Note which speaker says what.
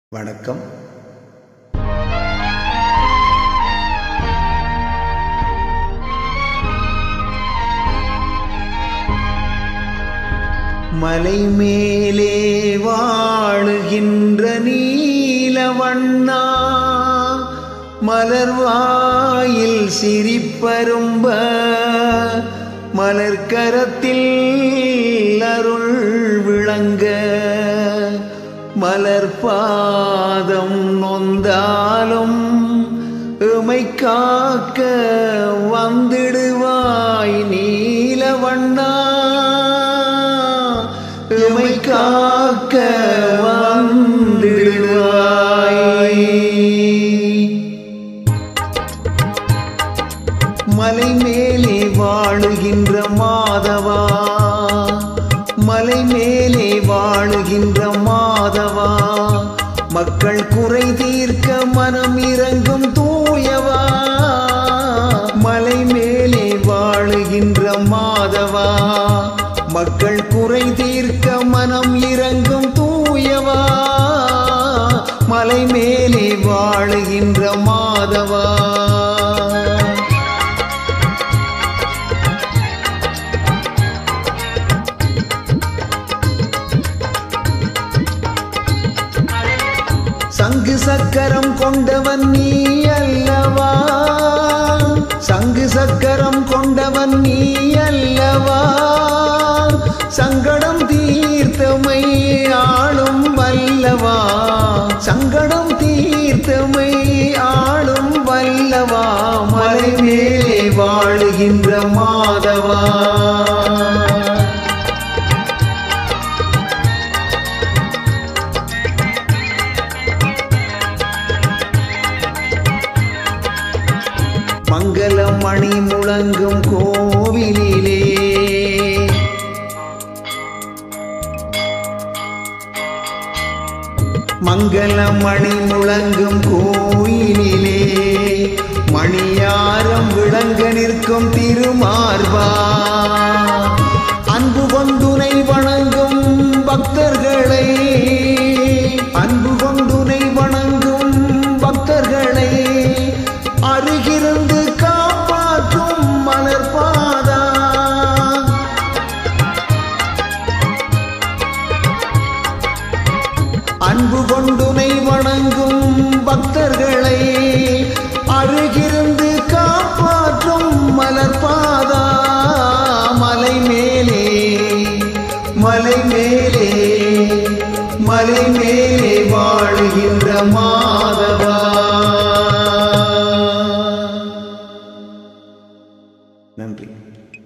Speaker 1: வணக்கம் மலை மேலே வாழுகின்ற நீலவண்ணா மலர்வாயில் சிரிப்பரும்ப மலர்கரத்தில் அருள் விளங்க மலர் பாதம் நொந்தாலும் எமை காக்க வந்திடுவாய் நீலவண்ணா எமை காக்க வந்திடுவாய் மலை மேலே வாழுகின்ற மாதவா மலை மேலே வாழுகின்ற மாதவா மக்கள் குறை தீர்க்க மனம் இறங்கும் தூயவா மலை மேலே வாழுகின்ற மாதவா மக்கள் குறை தீர்க்க மனம் இறங்கும் தூயவா மலை மேலே வாழுகின்ற மாதவா சங்கு சக்கரம் கொண்டவன் நீ அல்லவா சங்கு சக்கரம் கொண்டவன் நீ அல்லவா சங்கடம் தீர்த்தமை ஆளும் வல்லவா சங்கடம் தீர்த்தமை ஆளும் வல்லவா மலை மேலே வாழுகின்ற மாதவா மங்களம் மணி முழங்கும் கோவிலிலே மங்களம் மணி முழங்கும் கோயிலிலே மணியாரம் விளங்க நிற்கும் திருமார்பா அன்பு கொண்டுனை வணங்கும் பக்தர்களை அன்பு கொண்டுனை வணங்கும் பக்தர்களை அருகிருந்து காப்பாற்றும் மலர்பாதா அன்பு கொண்டுனை வணங்கும் பக்தர்களை அருகிருந்து காப்பாற்றும் மலர்பாதா மலை மேலே மலை மேலே மலை மேலே வாழுகின்ற மாதவா நன்றி